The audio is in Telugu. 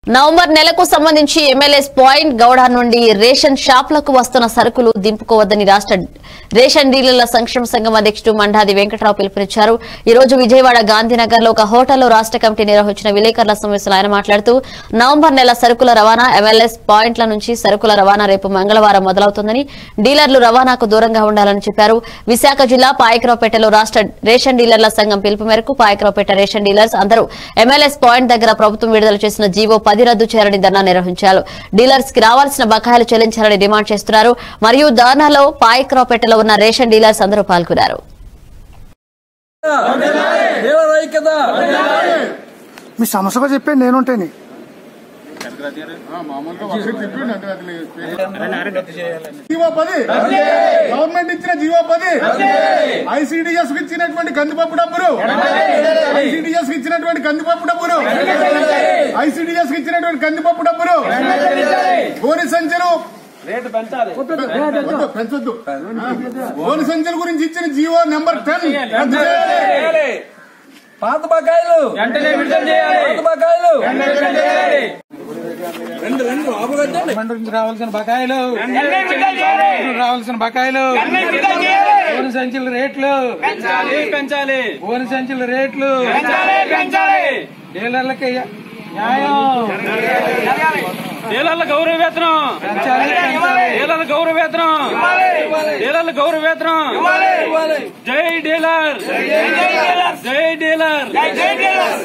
నవంబర్ నెలకు సంబంధించి ఎమ్మెల్యేస్ పాయింట్ గౌడ నుండి రేషన్ షాపులకు వస్తున్న సరుకులు దింపుకోవద్దని రాష్ట్ర రేషన్ డీలర్ల సంక్షేమ సంఘం అధ్యక్షుడు మండాది వెంకటరావు పిలుపునిచ్చారు ఈ రోజు విజయవాడ గాంధీనగర్ లో ఒక హోటల్లో రాష్ట్ర కమిటీ నిర్వహించిన విలేకరుల సమావేశంలో ఆయన మాట్లాడుతూ నవంబర్ నెల సరుకుల రవాణా ఎమ్మెల్యేస్ పాయింట్ల నుంచి సరుకుల రవాణా రేపు మంగళవారం మొదలవుతుందని డీలర్లు రవాణాకు దూరంగా ఉండాలని చెప్పారు విశాఖ జిల్లా పాయకరావుపేటలో రాష్ట్ర రేషన్ డీలర్ల సంఘం పిలుపు మేరకు పాయకరావుపేట రేషన్ డీలర్స్ అందరూ ఎమ్మెల్యేస్ పాయింట్ దగ్గర ప్రభుత్వం విడుదల చేసిన జీవో పది రద్దు చేయాలని ధర్నా నిర్వహించారు డీలర్స్ కి రావాల్సిన బకాయిలు చెల్లించాలని డిమాండ్ చేస్తున్నారు మరియు ధర్నాలో పాయకరావుపేటలో ఉన్న రేషన్ డీలర్స్ అందరూ పాల్గొన్నారు డీలర్ ఐక్యత మీ సమస్యగా చెప్పండి నేనుంటేని జీవో పది గవర్నమెంట్ ఇచ్చిన జీవో పది ఐసీడీఎస్ కి ఇచ్చినటువంటి కందిపప్పు డబ్బులు ఐసీడీఎస్ కి ఇచ్చినటువంటి కందిపప్పు డబ్బులు ఐసీడీఎస్ కి ఇచ్చినటువంటి కందిపప్పు డబ్బులు గోరి సంచులు రేటు పెంచాలి వద్దు, పెంచొద్దు గోరి సంచుల గురించి ఇచ్చిన జీవో నెంబర్ టెన్ చేయాలి. పాత బకాయిలు వెంటనే విడుదల చేయాలి పాత బకాయిలు రెండు రెండు ఆపుగొద్దండి నుంచి రావాల్సిన బకాయిలు రావాల్సిన బకాయిలు ఓని సంచుల రేట్లు పెంచాలి పెంచాలి ఓని సంచుల రేట్లు పెంచాలి పెంచాలి డీలర్లకి న్యాయం డీలర్ల గౌరవ వేతనం పెంచాలి పెంచాలి డీలర్ల గౌరవ వేతనం డీలర్ల గౌరవ వేతనం జై డీలర్ జై డీలర్